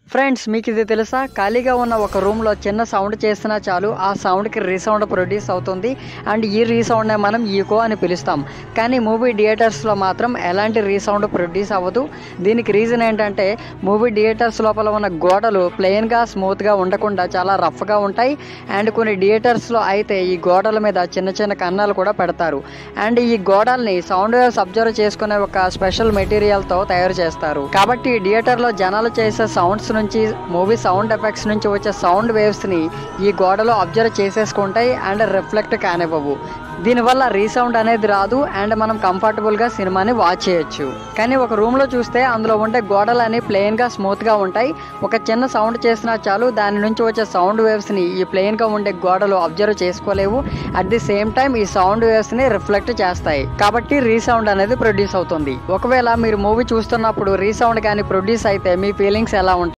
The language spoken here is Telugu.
ఫ్రెండ్స్ మీకు ఇది తెలుసా ఖాళీగా ఉన్న ఒక రూమ్లో చిన్న సౌండ్ చేసినా చాలు ఆ సౌండ్కి రీసౌండ్ ప్రొడ్యూస్ అవుతుంది అండ్ ఈ రీసౌండ్నే మనం ఈకో అని పిలుస్తాం కానీ మూవీ థియేటర్స్లో మాత్రం ఎలాంటి రీసౌండ్ ప్రొడ్యూస్ అవ్వదు దీనికి రీజన్ ఏంటంటే మూవీ థియేటర్స్ లోపల ఉన్న గోడలు ప్లెయిన్గా స్మూత్గా ఉండకుండా చాలా రఫ్గా ఉంటాయి అండ్ కొన్ని థియేటర్స్లో అయితే ఈ గోడల మీద చిన్న చిన్న కన్నాలు కూడా పెడతారు అండ్ ఈ గోడల్ని సౌండ్ వేవ్స్ అబ్జర్వ్ చేసుకునే ఒక స్పెషల్ మెటీరియల్తో తయారు చేస్తారు కాబట్టి థియేటర్లో జనాలు చేసే సౌండ్స్ నుంచి మూవీ సౌండ్ ఎఫెక్ట్స్ నుంచి వచ్చే సౌండ్ వేవ్స్ని ఈ గోడలో అబ్జర్వ్ చేసేసుకుంటాయి అండ్ రిఫ్లెక్ట్ కానివ్వవు దీనివల్ల రీసౌండ్ అనేది రాదు అండ్ మనం కంఫర్టబుల్గా సినిమాని వాచ్ చేయొచ్చు కానీ ఒక రూమ్లో చూస్తే అందులో ఉండే గోడలు అని ప్లెయిన్గా స్మూత్గా ఉంటాయి ఒక చిన్న సౌండ్ చేసినా చాలు దాని నుంచి వచ్చే సౌండ్ వేవ్స్ని ఈ ప్లెయిన్గా ఉండే గోడలు అబ్జర్వ్ చేసుకోలేవు అట్ ది సేమ్ టైం ఈ సౌండ్ వేవ్స్ని రిఫ్లెక్ట్ చేస్తాయి కాబట్టి రీసౌండ్ అనేది ప్రొడ్యూస్ అవుతుంది ఒకవేళ మీరు మూవీ చూస్తున్నప్పుడు రీసౌండ్ కానీ ప్రొడ్యూస్ అయితే మీ ఫీలింగ్స్ ఎలా ఉంటాయి